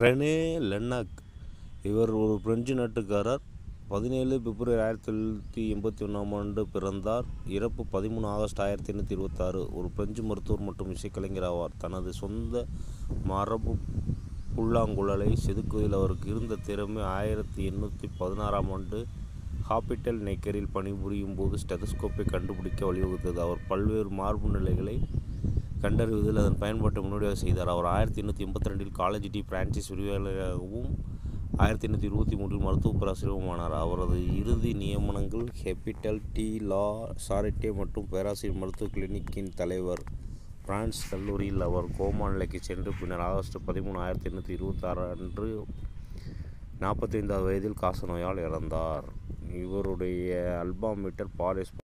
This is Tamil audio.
ரெனே லென்னாக் இவர் ஒரு பிரெஞ்சு நாட்டுக்காரர் பதினேழு பிப்ரவரி ஆயிரத்தி தொள்ளாயிரத்தி எண்பத்தி ஒன்றாம் ஆண்டு பிறந்தார் இறப்பு பதிமூணு ஆகஸ்ட் ஆயிரத்தி எண்ணூற்றி இருபத்தாறு ஒரு பிரெஞ்சு மருத்துவர் மற்றும் இசைக்கலைஞர் ஆவார் தனது சொந்த மரபு புல்லாங்குழலை செதுக்குவதில் அவருக்கு இருந்த திறமை ஆயிரத்தி எண்ணூற்றி பதினாறாம் ஆண்டு ஹாபிட்டல் நேக்கரில் பணிபுரியும் போது ஸ்டெதஸ்கோப்பை கண்டுபிடிக்க வழிவகுத்தது அவர் பல்வேறு மார்பு நிலைகளை கண்டறிவதில் அதன் பயன்பாட்டை முன்னோடியாக செய்தார் அவர் ஆயிரத்தி எண்ணூற்றி எண்பத்தி ரெண்டில் காலேஜ் டி பிரான்சிஸ் விரிவாளராகவும் ஆயிரத்தி எண்ணூற்றி இருபத்தி மூன்றில் மருத்துவ பேராசிரியரும் ஆனார் அவரது இறுதி நியமனங்கள் ஹெபிட்டல் டி லா சாரிட்டே மற்றும் பேராசிரியர் மருத்துவ கிளினிக்கின் தலைவர் பிரான்ஸ் கல்லூரியில் அவர் கோமா நிலைக்கு சென்று பின்னர் ஆகஸ்ட் பதிமூணு ஆயிரத்தி எண்ணூற்றி இருபத்தாறு அன்று நாற்பத்தைந்தாவது வயதில் காசநோயால் இறந்தார் இவருடைய அல்பா மீட்டர் பாரிஸ்